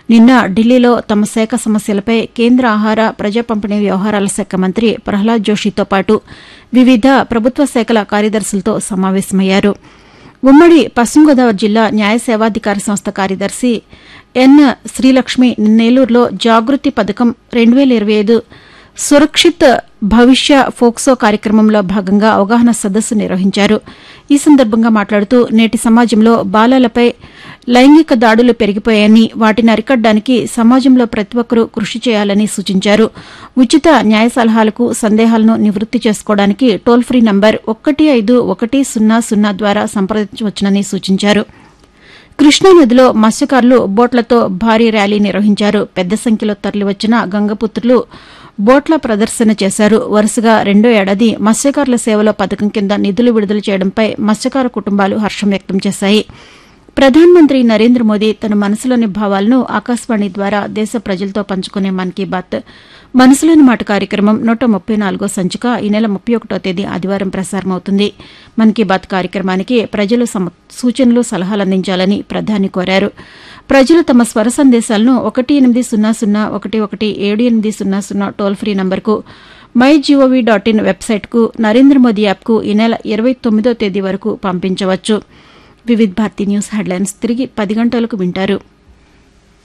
నిన్న ఢిల్లీలో తమ శాఖ సమస్యలపై కేంద్ర ఆహార ప్రజా పంపిణీ వ్యవహారాల శాఖ మంత్రి ప్రహ్లాద్ జోషితో పాటు వివిధ ప్రభుత్వ శాఖల కార్యదర్శులతో సమావేశమయ్యారు ఉమ్మడి పశ్చిమ గోదావరి జిల్లా న్యాయ సేవాధికార సంస్థ కార్యదర్శి ఎన్ శ్రీలక్ష్మి నెల్లూరులో జాగృతి పథకం రెండు వేల ఇరవై ఐదు సురక్షిత్ భవిష్య ఫోక్సో కార్యక్రమంలో భాగంగా అవగాహన సదస్సు నిర్వహించారు ఈ సందర్భంగా మాట్లాడుతూ నేటి సమాజంలో బాలలపై లైంగిక దాడులు పెరిగిపోయాయని వాటిని అరికట్టడానికి సమాజంలో ప్రతి ఒక్కరూ కృషి చేయాలని సూచించారు ఉచిత న్యాయ సలహాలకు సందేహాలను నివృత్తి చేసుకోవడానికి టోల్ ఫ్రీ నంబర్ ఒకటి ఐదు ఒకటి సున్నా సున్నా ద్వారా సంప్రదించవచ్చునని సూచించారు కృష్ణానదిలో మత్స్యకారులు బోట్లతో భారీ ర్యాలీ నిర్వహించారు పెద్ద సంఖ్యలో తరలివచ్చిన గంగపుత్రులు బోట్ల ప్రదర్శన చేశారు వరుసగా రెండో ఏడాది మత్స్యకారుల సేవలో పథకం కింద నిధులు విడుదల చేయడంపై మత్స్యకార కుటుంబాలు హర్షం వ్యక్తం చేశాయి ప్రధానమంత్రి నరేంద్ర మోదీ తన మనసులోని భావాలను ఆకాశవాణి ద్వారా దేశ ప్రజలతో పంచుకునే మన్ కీ బాత్ మనసులోని మాట కార్యక్రమం నూట ముప్పై నాలుగో సంచిక ఈ నెల ముప్పై ఒకటో తేదీ ఆదివారం ప్రసారమవుతుంది మన్ కీ బాత్ కార్యక్రమానికి ప్రజలు సమ- సూచనలు సలహాలు అందించాలని ప్రధాని కోరారు ప్రజలు తమ స్వర సందేశాలను ఒకటి ఎనిమిది సున్నా సున్నా ఒకటి ఒకటి ఏడు ఎనిమిది సున్నా సున్నా టోల్ ఫ్రీ నంబర్కు మై జీఓవీ డాట్ ఇన్ వెబ్సైట్కు నరేంద్ర మోదీ యాప్కు ఈ నెల ఇరవై తొమ్మిదో తేదీ వరకు పంపించవచ్చు వివిధ్ భారతి న్యూస్ హెడ్లైన్స్ తిరిగి పది గంటలకు వింటారు